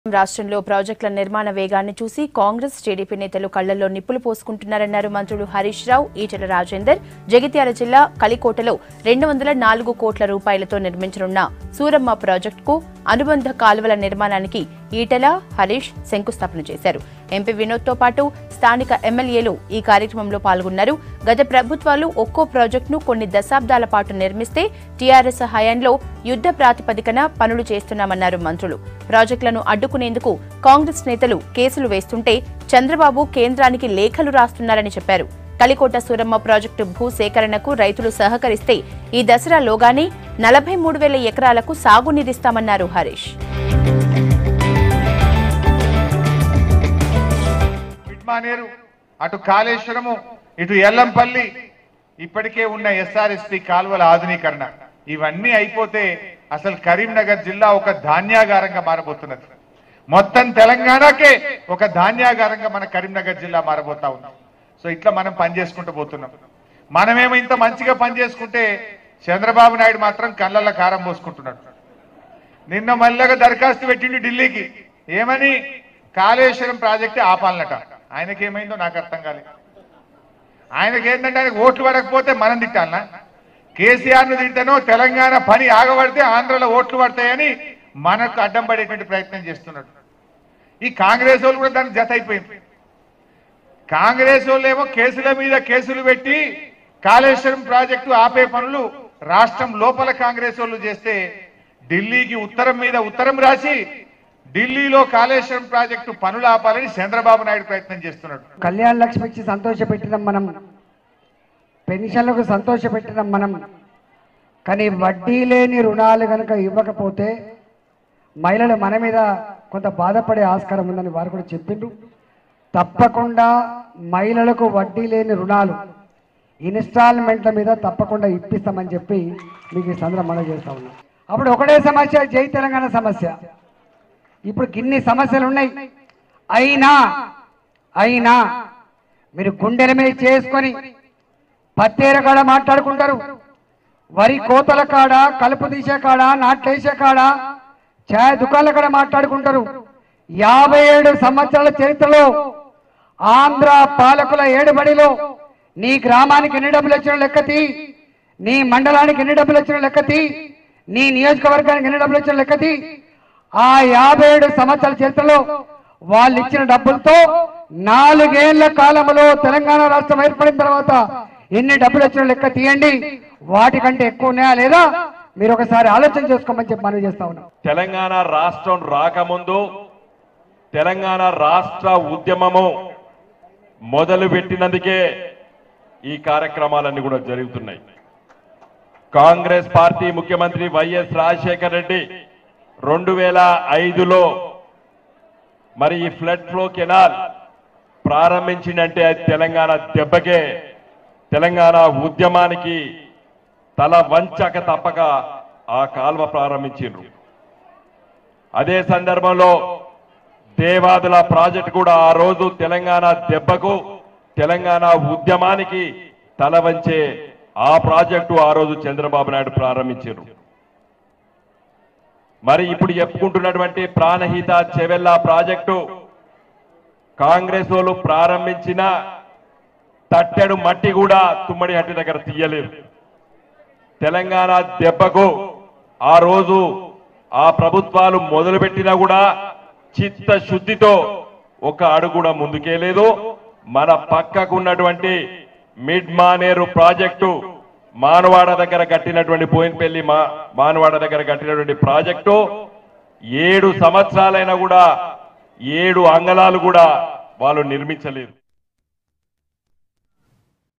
రాష్ట్రంలో ప్రాజెక్టుల నిర్మాణ వేగాన్ని చూసి కాంగ్రెస్ టీడీపీ నేతలు కళ్లలో నిప్పులు పోసుకుంటున్నారన్నారు మంత్రులు హరీష్ రావు ఈటెల రాజేందర్ జగిత్యాల జిల్లా కలికోటలో రెండు వందల నాలుగు కోట్ల రూపాయలతో నిర్మించనున్న సూరమ్మ ప్రాజెక్టుకు అనుబంధ కాలువల నిర్మాణానికి ఈటెల హరీష్ శంకుస్థాపన చేశారు ఎంపీ వినోద్తో పాటు స్థానిక ఎమ్మెల్యేలు ఈ కార్యక్రమంలో పాల్గొన్నారు గత ప్రభుత్వాలు ఒక్కో ప్రాజెక్టును కొన్ని దశాబ్దాల పాటు నిర్మిస్తే టీఆర్ఎస్ హయాంలో యుద్ధ ప్రాతిపదికన పనులు చేస్తున్నామన్నారు మంత్రులు ప్రాజెక్టులను అడ్డుకునేందుకు కాంగ్రెస్ నేతలు కేసులు వేస్తుంటే చంద్రబాబు కేంద్రానికి లేఖలు రాస్తున్నారని చెప్పారు కలికోట సూరమ్మ ప్రాజెక్టు భూ సేకరణకు రైతులు సహకరిస్తే ఈ దసరాలోగానే నలభై మూడు వేల ఎకరాలకు సాగునీరిస్తామన్నారు హరీష్ మిడ్మానేరు అటు కాళేశ్వరము ఇటు ఎల్లంపల్లి ఇప్పటికే ఉన్న ఎస్ఆర్ఎస్పి కాలువల ఆధునీకరణ ఇవన్నీ అయిపోతే అసలు కరీంనగర్ జిల్లా ఒక ధాన్యాగారంగా మారబోతున్నది మొత్తం తెలంగాణకే ఒక ధాన్యాగారంగా మన కరీంనగర్ జిల్లా మారబోతా ఉంది సో ఇట్లా మనం పని చేసుకుంటూ పోతున్నాం మనమేమో ఇంత మంచిగా పని చేసుకుంటే చంద్రబాబు నాయుడు మాత్రం కళ్ళల్లో కారం పోసుకుంటున్నాడు నిన్న మళ్ళగా దరఖాస్తు పెట్టిండు ఢిల్లీకి ఏమని కాళేశ్వరం ప్రాజెక్టే ఆపాలనట ఆయనకి ఏమైందో నాకు అర్థం కాలేదు ఆయనకి ఏంటంటే ఆయనకు ఓట్లు పడకపోతే మనం తిట్టాలనా కేసీఆర్ ను తింటేనో తెలంగాణ పని ఆగబడితే ఆంధ్రలో ఓట్లు పడతాయని మనకు అడ్డం పడేటువంటి ప్రయత్నం చేస్తున్నాడు ఈ కాంగ్రెస్ వాళ్ళు కూడా దానికి జత అయిపోయింది కాంగ్రెస్ వాళ్ళు ఏమో కేసుల మీద కేసులు పెట్టి కాళేశ్వరం ప్రాజెక్టు ఆపే పనులు రాష్ట్రం లోపల కాంగ్రెస్ వాళ్ళు చేస్తే ఢిల్లీకి ఉత్తరం మీద ఉత్తరం రాసి ఢిల్లీలో కాళేశ్వరం ప్రాజెక్టు పనులు ఆపాలని చంద్రబాబు నాయుడు ప్రయత్నం చేస్తున్నాడు కళ్యాణ లక్ష్మి ఇచ్చి సంతోషపెట్టినాం మనం పెన్షన్లకు సంతోషపెట్టినాం మనం కానీ వడ్డీ లేని రుణాలు కనుక ఇవ్వకపోతే మహిళలు మన మీద కొంత బాధపడే ఆస్కారం ఉందని వారు కూడా చెప్పిండ్రు తప్పకుండా మహిళలకు వడ్డీ లేని రుణాలు ఇన్స్టాల్మెంట్ల మీద తప్పకుండా ఇప్పిస్తామని చెప్పి మీకు ఈ సందర్భం మనం చేస్తా ఉన్నాం అప్పుడు ఒకటే సమస్య జై తెలంగాణ సమస్య ఇప్పుడు గిన్ని సమస్యలు ఉన్నాయి అయినా అయినా మీరు గుండెల మీద చేసుకొని పత్తేర కాడ మాట్లాడుకుంటారు వరి కోతల కాడ కలుపు తీసే కాడ నాట్లేసే కాడ ఛాయ్ దుకాణాల కాడ మాట్లాడుకుంటారు యాభై ఏడు సంవత్సరాల చరిత్రలో ఆంధ్ర పాలకుల ఏడుబడిలో నీ గ్రామానికి ఎన్ని డబ్బులు వచ్చిన లెక్కతి నీ మండలానికి ఎన్ని డబ్బులు వచ్చిన లెక్కతి నీ నియోజకవర్గానికి ఎన్ని డబ్బులు వచ్చిన లెక్కతి ఆ యాభై ఏడు సంవత్సరాల చరిత్రలో వాళ్ళు ఇచ్చిన డబ్బులతో నాలుగేళ్ల కాలంలో తెలంగాణ రాష్ట్రం ఏర్పడిన తర్వాత ఎన్ని డబ్బులు వచ్చిన లెక్క తీయండి వాటికంటే ఎక్కువ ఉన్నాయా లేదా మీరు ఒకసారి ఆలోచన చేసుకోమని చెప్పి మనం చేస్తా ఉన్నాం తెలంగాణ రాష్ట్రం రాకముందు తెలంగాణ రాష్ట్ర ఉద్యమము మొదలు పెట్టినందుకే ఈ కార్యక్రమాలన్నీ కూడా జరుగుతున్నాయి కాంగ్రెస్ పార్టీ ముఖ్యమంత్రి వైఎస్ రాజశేఖర రెడ్డి రెండు వేల ఐదులో మరి ఈ ఫ్లడ్ ఫ్లో కెనాల్ ప్రారంభించిందంటే అది తెలంగాణ దెబ్బకే తెలంగాణ ఉద్యమానికి తల వంచక తప్పక ఆ కాల్వ ప్రారంభించిండ్రు అదే సందర్భంలో దేవాదుల ప్రాజెక్టు కూడా ఆ రోజు తెలంగాణ దెబ్బకు తెలంగాణ ఉద్యమానికి తల వంచే ఆ ప్రాజెక్టు ఆ రోజు చంద్రబాబు నాయుడు ప్రారంభించారు మరి ఇప్పుడు చెప్పుకుంటున్నటువంటి ప్రాణహిత చెవెల్ల ప్రాజెక్టు కాంగ్రెస్ వాళ్ళు ప్రారంభించిన తట్టెడు మట్టి కూడా తుమ్మడి హట్టి దగ్గర తీయలేదు తెలంగాణ దెబ్బకు ఆ రోజు ఆ ప్రభుత్వాలు మొదలుపెట్టినా కూడా చిత్తశుద్ధితో ఒక అడుగు కూడా ముందుకే లేదు మన పక్కకు ఉన్నటువంటి మిడ్ మానేరు ప్రాజెక్టు మానవాడ దగ్గర కట్టినటువంటి పోయినపల్లి మా మానవాడ దగ్గర కట్టినటువంటి ప్రాజెక్టు ఏడు సంవత్సరాలైనా కూడా ఏడు అంగళాలు కూడా వాళ్ళు నిర్మించలేదు